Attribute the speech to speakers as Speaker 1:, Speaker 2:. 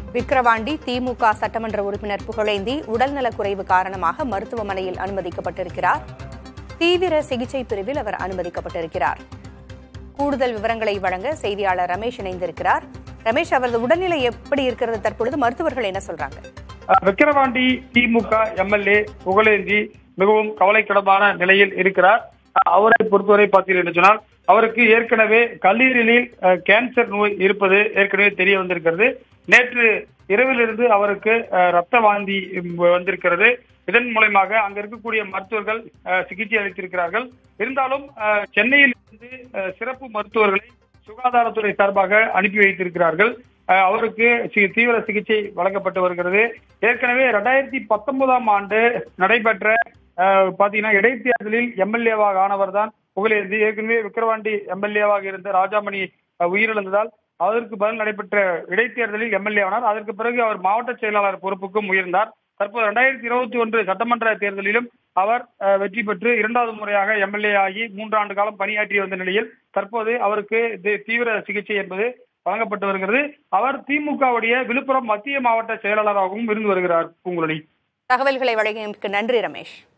Speaker 1: விக்கிரவாண்டி திமுக சட்டமன்ற உறுப்பினர் புகழேந்தி உடல்நலக்குறைவு காரணமாக மருத்துவமனையில் அனுமதிக்கப்பட்டிருக்கிறார் தீவிர சிகிச்சை பிரிவில் அவர் அனுமதிக்கப்பட்டிருக்கிறார் கூடுதல் விவரங்களை வழங்க செய்தியாளர் ரமேஷ் இணைந்திருக்கிறார் ரமேஷ் அவரது உடல்நிலை எப்படி இருக்கிறது தற்பொழுது மருத்துவர்கள் என்ன சொல்றாங்க
Speaker 2: அஹ் விக்கிரவாண்டி திமுக எம்எல்ஏ புகழேந்தி மிகவும் கவலைக்கிடமான நிலையில் இருக்கிறார் அஹ் அவரை பொறுத்தவரை பார்த்தீர்கள் என்று சொன்னால் அவருக்கு ஏற்கனவே கல்லீரலில் அஹ், கேன்சர் நோய் இருப்பது ஏற்கனவே தெரிய வந்திருக்கிறது நேற்று இரவிலிருந்து அவருக்கு அஹ், ரத்த வாந்தி உம், வந்திருக்கிறது இதன் மூலயமாக அங்க இருக்கக்கூடிய மருத்துவர்கள் அஹ், சிகிச்சை அளித்திருக்கிறார்கள் இருந்தாலும் அஹ், சென்னையில் இருந்து அஹ், சிறப்பு மருத்துவர்களை சுகாதாரத்துறை சார்பாக அனுப்பி வைத்திருக்கிறார்கள் அஹ் அவருக்கு சி- தீவிர சிகிச்சை வழங்கப்பட்டு வருகிறது ஏற்கனவே ரெண்டாயிரத்தி பத்தொன்பதாம் ஆண்டு நடைபெற்ற அஹ், பாத்தீங்கன்னா இடைத்தேர்தலில் எம்எல்ஏவாக ஆனவர் தான் புகழேந்தி ஏற்கனவே விக்கிரவாண்டி எம்எல்ஏவாக இருந்த ராஜாமணி அஹ், உயிரிழந்ததால் அதற்கு பதில் நடைபெற்ற இடைத்தேர்தலில் எம்எல்ஏ ஆனார் அதற்கு பிறகு அவர் மாவட்ட செயலாளர் பொறுப்புக்கும் உயர்ந்தார் தற்போது ரெண்டாயிரத்தி இருபத்தி ஒன்று சட்டமன்ற தேர்தலிலும் அவர் அஹ், வெற்றி பெற்று இரண்டாவது முறையாக எம்எல்ஏ ஆகி மூன்றாண்டு காலம் பணியாற்றி வந்த நிலையில் தற்போது அவருக்கு தி- தீவிர சிகிச்சை என்பது வழங்கப்பட்டு வருகிறது அவர் திமுகவுடைய விழுப்புரம் மத்திய மாவட்ட செயலாளராகவும் இருந்து வருகிறார் பூங்குழலி
Speaker 1: தகவல்களை வழங்கியமைக்கு நன்றி ரமேஷ்